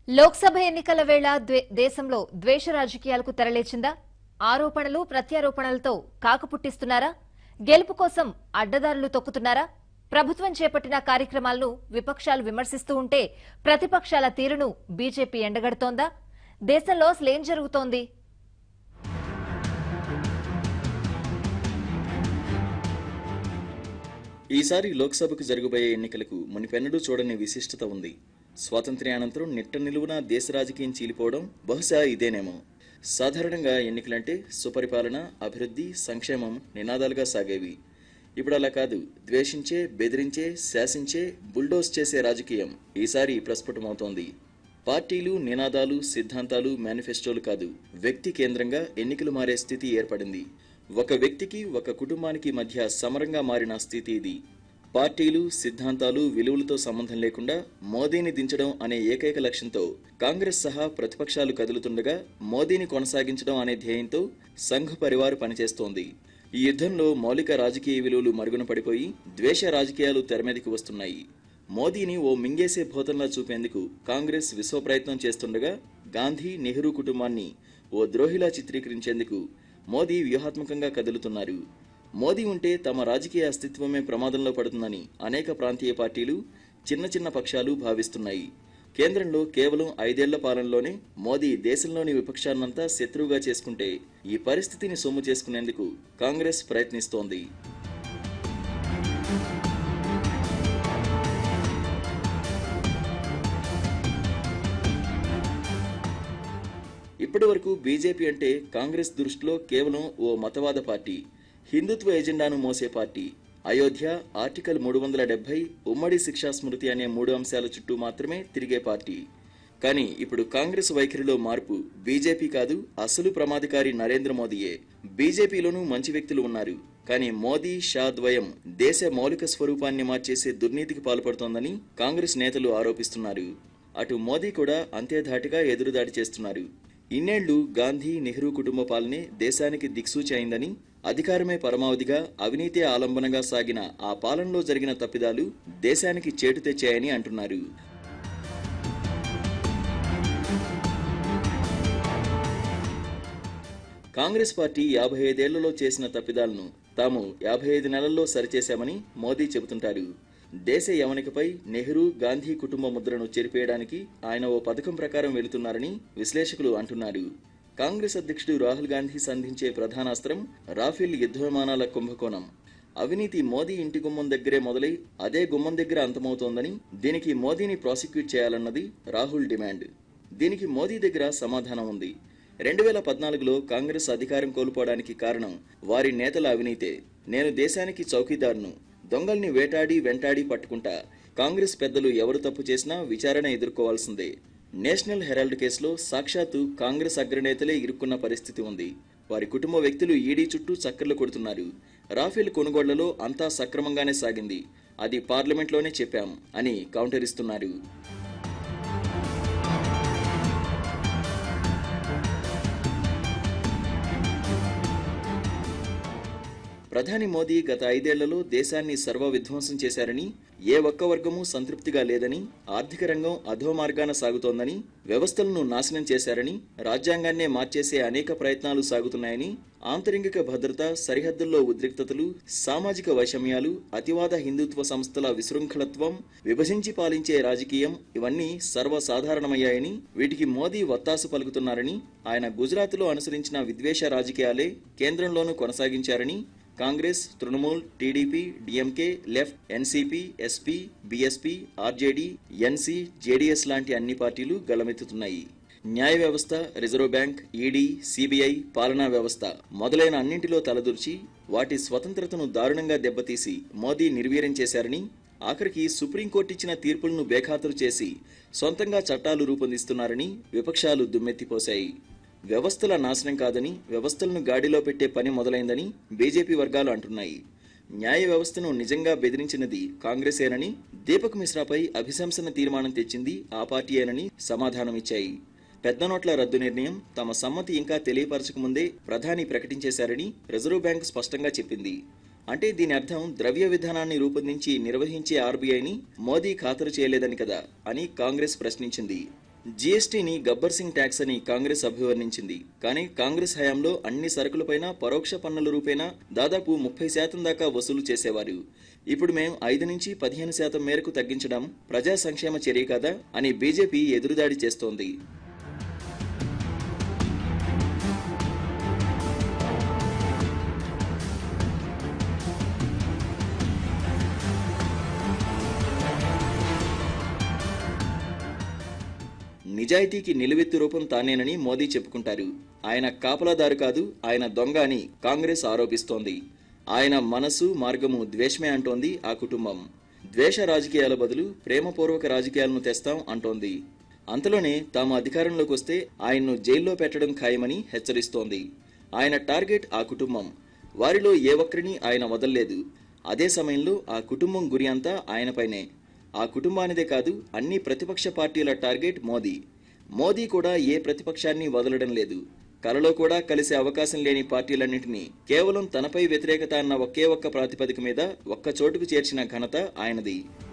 లోక్సభ ఎన్నికల వేళ ద్వే- దేశంలో ద్వేష రాజకీయాలకు తెరలేచిందా ఆరోపణలు ప్రత్యారోపణలతో కాకపుట్టిస్తున్నారా గెలుపు కోసం అడ్డదారులు తొక్కుతున్నారా ప్రభుత్వం చేపట్టిన కార్యక్రమాలను విపక్షాలు విమర్శిస్తూ ఉంటే ప్రతిపక్షాల తీరును బీజేపీ ఎండగడుతోందా దేశంలో అసలేం జరుగుతోంది ఈసారి లోక్సభకు జరగబోయే ఎన్నికలకు మునిపెన్నడూ చూడని విశిష్టత ఉంది స్వాతంత్ర్యానంతరం నిట్ట నిలువున దేశ రాజకీయం చీలిపోవడం బహుశా ఇదేనేమో సాధారణంగా ఎన్నికలంటే సుపరిపాలన అభివృద్ధి సంక్షేమం నినాదాలుగా సాగేవి ఇప్పుడు అలా కాదు ద్వేషించే బెదిరించే శాసించే బుల్డోస్ చేసే రాజకీయం ఈసారి ప్రస్ఫుటమవుతోంది పార్టీలు నినాదాలు సిద్ధాంతాలు మేనిఫెస్టోలు కాదు వ్యక్తి కేంద్రంగా ఎన్నికలు మారే స్థితి ఏర్పడింది ఒక వ్యక్తికి ఒక కుటుంబానికి మధ్య సమరంగా మారిన స్థితి ఇది పార్టీలు సిద్ధాంతాలు విలువలతో సంబంధం లేకుండా మోదీని దించడం అనే ఏకైక లక్ష్యంతో కాంగ్రెస్ సహా ప్రతిపక్షాలు కదులుతుండగా మోదీని కొనసాగించడం అనే ధ్యేయంతో సంఘ్ పరివార్ పనిచేస్తోంది ఈ యుద్ధంలో మౌలిక రాజకీయ విలువలు మరుగున పడిపోయి ద్వేష రాజకీయాలు తెరమీదకి వస్తున్నాయి మోదీని ఓ మింగేసే భూతంలా చూపేందుకు కాంగ్రెస్ విశ్వ ప్రయత్నం చేస్తుండగా గాంధీ నెహ్రూ కుటుంబాన్ని ఓ ద్రోహిలా చిత్రీకరించేందుకు మోదీ వ్యూహాత్మకంగా కదులుతున్నారు మోదీ ఉంటే తమ రాజకీయ అస్తిత్వమే ప్రమాదంలో పడుతుందని అనేక ప్రాంతీయ పార్టీలు చిన్న చిన్న పక్షాలు భావిస్తున్నాయి కేంద్రంలో కేవలం ఐదేళ్ల పాలనలోనే మోదీ దేశంలోని విపక్షాన్నంతా శత్రువుగా చేసుకుంటే ఈ పరిస్థితిని సొమ్ము చేసుకునేందుకు కాంగ్రెస్ ప్రయత్నిస్తోంది ఇప్పటి వరకు బీజేపీ అంటే కాంగ్రెస్ దృష్టిలో కేవలం ఓ మతవాద పార్టీ హిందుత్వ ఎజెండాను మోసే పార్టీ అయోధ్య ఆర్టికల్ మూడు వందల డెబ్బై ఉమ్మడి శిక్షా స్మృతి అనే మూడు అంశాల చుట్టూ మాత్రమే తిరిగే పార్టీ కానీ ఇప్పుడు కాంగ్రెస్ వైఖరిలో మార్పు బీజేపీ కాదు అసలు ప్రమాదకారి నరేంద్ర మోదీయే బీజేపీలోనూ మంచి వ్యక్తులు ఉన్నారు కానీ మోదీ షా ద్వయం దేశ మౌలిక స్వరూపాన్ని మార్చేసే దుర్నీతికి పాల్పడుతోందని కాంగ్రెస్ నేతలు ఆరోపిస్తున్నారు అటు మోదీ కూడా అంతే ధాటిగా ఎదురుదాడి చేస్తున్నారు ఇన్నేళ్లు గాంధీ నెహ్రూ కుటుంబ పాలనే దేశానికి దిక్సూచి అయిందని అధికారమే పరమావధిగా అవినీతే ఆలంబనగా సాగిన ఆ పాలనలో జరిగిన తప్పిదాలు దేశానికి చేటు తెచ్చాయని అంటున్నారు కాంగ్రెస్ పార్టీ యాభై ఐదేళ్లలో చేసిన తప్పిదాలను తాము యాభై ఐదు నెలల్లో సరిచేశామని మోదీ చెబుతుంటారు దేశ యవనికపై నెహ్రూ గాంధీ కుటుంబ ముద్రను చెరిపేయడానికి ఆయన ఓ పథకం ప్రకారం వెళుతున్నారని విశ్లేషకులు అంటున్నారు కాంగ్రెస్ అధ్యక్షుడు రాహుల్ గాంధీ సంధించే ప్రధానాస్త్రం రాఫెల్ యుద్ధ విమానాల కుంభకోణం అవినీతి మోదీ ఇంటి గుమ్మం దగ్గరే మొదలై అదే గుమ్మం దగ్గర అంతమవుతోందని దీనికి మోదీని ప్రాసిక్యూట్ చేయాలన్నది రాహుల్ డిమాండ్ దీనికి మోదీ దగ్గర సమాధానం ఉంది రెండు వేల పద్నాలుగులో కాంగ్రెస్ అధికారం కోల్పోవడానికి కారణం వారి నేతల అవినీతే నేను దేశానికి చౌకీదారును దొంగల్ని వేటాడి వెంటాడి పట్టుకుంటా కాంగ్రెస్ పెద్దలు ఎవరు తప్పు చేసినా విచారణ ఎదుర్కోవాల్సిందే నేషనల్ హెరాల్డ్ కేసులో సాక్షాత్తు కాంగ్రెస్ అగ్రనేతలే ఇరుక్కున్న పరిస్థితి ఉంది వారి కుటుంబ వ్యక్తులు ఈడీ చుట్టూ చక్కర్లు కొడుతున్నారు రాఫెల్ కొనుగోళ్లలో అంతా సక్రమంగానే సాగింది అది పార్లమెంట్లోనే చెప్పాం అని కౌంటర్ ఇస్తున్నారు ప్రధాని మోదీ గత ఐదేళ్లలో దేశాన్ని సర్వ విధ్వంసం చేశారని ఏ ఒక్క వర్గము సంతృప్తిగా లేదని ఆర్థిక రంగం అధోమార్గాన సాగుతోందని వ్యవస్థలను నాశనం చేశారని రాజ్యాంగాన్నే మార్చేసే అనేక ప్రయత్నాలు సాగుతున్నాయని ఆంతరింగిక భద్రత సరిహద్దుల్లో ఉద్రిక్తతలు సామాజిక వైషమ్యాలు అతివాద హిందుత్వ సంస్థల విశృంఖలత్వం విభజించి పాలించే రాజకీయం ఇవన్నీ సర్వసాధారణమయ్యాయని వీటికి మోదీ వత్తాసు పలుకుతున్నారని ఆయన గుజరాత్లో అనుసరించిన విద్వేష రాజకీయాలే కేంద్రంలోనూ కొనసాగించారని Congress Trinamool TDP DMK left NCP SP BSP RJD NC JDS లాంటి అన్ని పార్టీలు గలమెత్తుతున్నాయి న్యాయ వ్యవస్థ రిజర్వ్ బ్యాంక్ ఈడీ సిబిఐ పాలనా వ్యవస్థ మొదలైన అన్నింటిలో తలదూర్చి వాటి స్వతంత్రతను దారుణంగా దెబ్బతీసి మోదీ నిర్వీర్యం చేశారని ఆఖరికి సుప్రీంకోర్టు ఇచ్చిన తీర్పులను బేఖాతరు చేసి సొంతంగా చట్టాలు రూపొందిస్తున్నారని విపక్షాలు దుమ్మెత్తిపోశాయి వ్యవస్థల నాశనం కాదని వ్యవస్థలను గాడిలో పెట్టే పని మొదలైందని బీజేపీ వర్గాలు అంటున్నాయి న్యాయ వ్యవస్థను నిజంగా బెదిరించినది కాంగ్రెసేనని దీపక్ మిశ్రాపై అభిశంసన తీర్మానం తెచ్చింది ఆ పార్టీయేనని సమాధానమిచ్చాయి పెద్ద నోట్ల రద్దు నిర్ణయం తమ సమ్మతి ఇంకా తెలియపరచకముందే ప్రధాని ప్రకటించేశారని రిజర్వ్ బ్యాంక్ స్పష్టంగా చెప్పింది అంటే దీని అర్థం ద్రవ్య విధానాన్ని రూపొందించి నిర్వహించే ఆర్బీఐని మోదీ ఖాతరు చేయలేదని కదా అని కాంగ్రెస్ ప్రశ్నించింది జీఎస్టీని గబ్బర్ సింగ్ ట్యాక్స్ అని కాంగ్రెస్ అభివర్ణించింది కానీ కాంగ్రెస్ హయాంలో అన్ని సరుకులపైన పరోక్ష పన్నుల రూపేణా దాదాపు ముప్పై శాతం దాకా వసూలు చేసేవారు ఇప్పుడు మేం ఐదు నుంచి పదిహేను శాతం మేరకు తగ్గించడం ప్రజా సంక్షేమ చర్య కదా అని బీజేపీ ఎదురుదాడి చేస్తోంది నిజాయితీకి నిలువెత్తు రూపం తానేనని మోదీ చెప్పుకుంటారు ఆయన కాపలాదారు కాదు ఆయన దొంగ అని కాంగ్రెస్ ఆరోపిస్తోంది ఆయన మనసు మార్గము ద్వేషమే అంటోంది ఆ కుటుంబం ద్వేష రాజకీయాల బదులు ప్రేమపూర్వక రాజకీయాలను తెస్తాం అంటోంది అంతలోనే తాము అధికారంలోకి వస్తే ఆయన్ను జైల్లో పెట్టడం ఖాయమని హెచ్చరిస్తోంది ఆయన టార్గెట్ ఆ కుటుంబం వారిలో ఏ ఒక్కరిని ఆయన వదల్లేదు అదే సమయంలో ఆ కుటుంబం గురి అంతా ఆయనపైనే ఆ కుటుంబానిదే కాదు అన్ని ప్రతిపక్ష పార్టీల టార్గెట్ మోదీ మోదీ కూడా ఏ ప్రతిపక్షాన్ని వదలడం లేదు కలలో కూడా కలిసే అవకాశం లేని పార్టీలన్నింటినీ కేవలం తనపై వ్యతిరేకత అన్న ఒకే ఒక్క ప్రాతిపదిక మీద ఒక్క చోటుకు చేర్చిన ఘనత ఆయనది